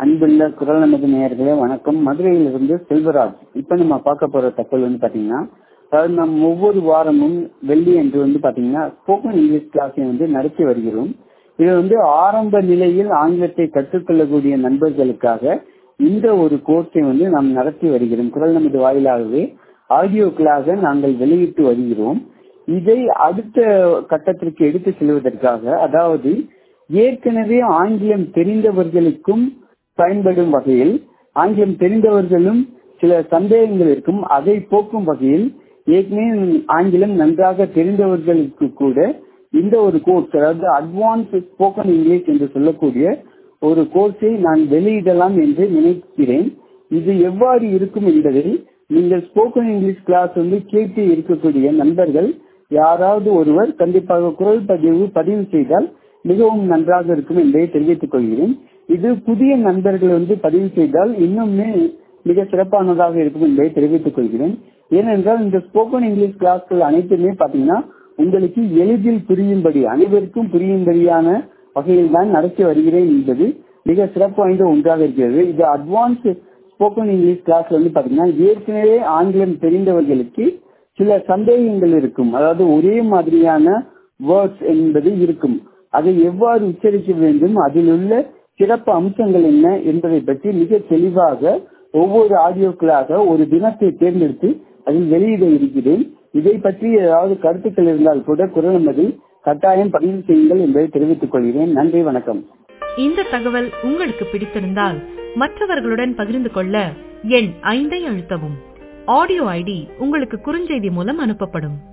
அன்புள்ள குரல் நமது நேயர்களே வணக்கம் மதுரையிலிருந்து செல்வராஜ் இப்ப நம்ம பார்க்க போற தகவல் வந்து பாத்தீங்கன்னா அதாவது நம் ஒவ்வொரு வாரமும் வெள்ளி என்று வந்து பாத்தீங்கன்னா ஸ்போக்கன் இங்கிலீஷ் கிளாஸை வந்து நடத்தி வருகிறோம் இது வந்து ஆரம்ப நிலையில் ஆங்கிலத்தை கற்றுக்கொள்ளக்கூடிய நண்பர்களுக்காக இந்த ஒரு கோர்ஸை வந்து நாம் நடத்தி வருகிறோம் குரல் நமது வாயிலாகவே ஆடியோக்களாக நாங்கள் வெளியிட்டு வருகிறோம் இதை அடுத்த கட்டத்திற்கு எடுத்து செல்வதற்காக அதாவது ஏற்கனவே ஆங்கிலம் தெரிந்தவர்களுக்கும் பயன்படும் வகையில் ஆங்கிலம் தெரிந்தவர்களும் சில சந்தேகங்கள் இருக்கும் அதை போக்கும் வகையில் ஏற்கனவே ஆங்கிலம் நன்றாக தெரிந்தவர்களுக்கு கூட இந்த ஒரு கோர்ஸ் அதாவது அட்வான்ஸ் ஸ்போக்கன் இங்கிலீஷ் என்று சொல்லக்கூடிய ஒரு கோர்ஸை நான் வெளியிடலாம் என்று நினைக்கிறேன் இது எவ்வாறு இருக்கும் என்பதை நீங்கள் ஸ்போக்கன் இங்கிலீஷ் கிளாஸ் வந்து கேட்டு இருக்கக்கூடிய நண்பர்கள் யாராவது ஒருவர் கண்டிப்பாக குரல் பதிவு பதிவு செய்தால் மிகவும் நன்றாக இருக்கும் என்பதை தெரிவித்துக் கொள்கிறேன் இது புதிய நண்பர்கள் வந்து பதிவு செய்தால் இன்னுமே மிக சிறப்பானதாக இருக்கும் என்பதை தெரிவித்துக் கொள்கிறேன் ஏனென்றால் இந்த ஸ்போக்கன் இங்கிலீஷ் கிளாஸ்கள் அனைத்துமே பாத்தீங்கன்னா உங்களுக்கு எளிதில் புரியும்படி அனைவருக்கும் புரியும்படியான வகையில் தான் நடத்தி வருகிறேன் என்பது மிக சிறப்பு வாய்ந்த ஒன்றாக இருக்கிறது இது அட்வான்ஸ் ஸ்போக்கன் இங்கிலீஷ் கிளாஸ்ல வந்து பாத்தீங்கன்னா ஏற்கனவே ஆங்கிலம் தெரிந்தவர்களுக்கு சில சந்தேகங்கள் இருக்கும் அதாவது ஒரே மாதிரியான வேர்ட்ஸ் என்பது இருக்கும் அதை எவ்வாறு உச்சரிக்க வேண்டும் அதில் உள்ள சிறப்பு அம்சங்கள் என்ன என்பதை பற்றி மிக தெளிவாக ஒவ்வொரு ஆடியோக்களாக ஒரு தினத்தை தேர்ந்தெடுத்து அதில் வெளியிட இருக்கிறேன் இதை பற்றி ஏதாவது கருத்துக்கள் இருந்தால் கூட குரல் நமது கட்டாயம் பதிவு செய்யுங்கள் என்பதை தெரிவித்துக் கொள்கிறேன் நன்றி வணக்கம் இந்த தகவல் உங்களுக்கு பிடித்திருந்தால் மற்றவர்களுடன் பகிர்ந்து கொள்ள எண் ஐந்தை அழுத்தவும் ஆடியோ ஐடி உங்களுக்கு குறுஞ்செய்தி மூலம் அனுப்பப்படும்